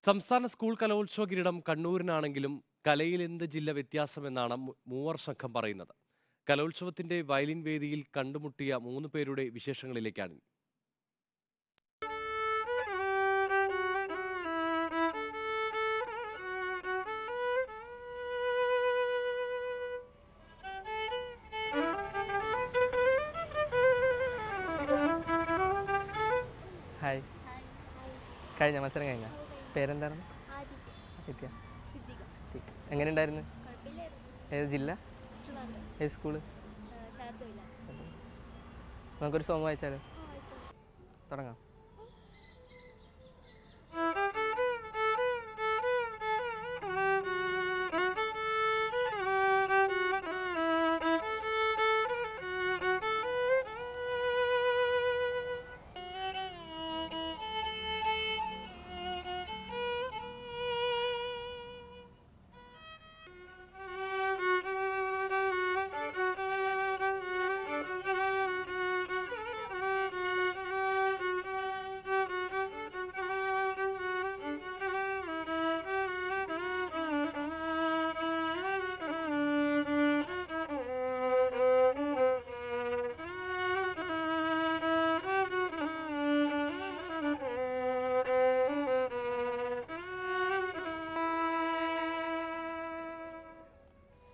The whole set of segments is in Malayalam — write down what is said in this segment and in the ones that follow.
സംസ്ഥാന സ്കൂൾ കലോത്സവ കിരീടം കണ്ണൂരിനാണെങ്കിലും കലയിൽ എന്ത് ജില്ല വ്യത്യാസമെന്നാണ് മു- മൂവർ സംഘം പറയുന്നത് കലോത്സവത്തിന്റെ വയലിൻ വേദിയിൽ കണ്ടുമുട്ടിയ മൂന്ന് പേരുടെ വിശേഷങ്ങളിലേക്കാണ് ഹായ് കഴിഞ്ഞ മത്സരം കഴിഞ്ഞ പേരെന്താണ് ആദിത്യ സിദ്ദിഖ ആദിത്യ. എങ്ങനെയുണ്ടായിരുന്നു കുഴപ്പമില്ലായിരുന്നു ഏത് ജില്ല ട്രിവാൻഡ്രം ഏത് സ്കൂള് ശാരദ വിലാസ് നമുക്കൊരു സോങ് വായിച്ചാലോ ആ ആയിക്കോട്ടെ തുടങ്ങാം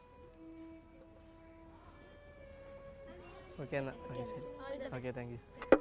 ഓക്കെ എന്നാൽ ഓക്കെ ശരി ഓക്കെ താങ്ക് യു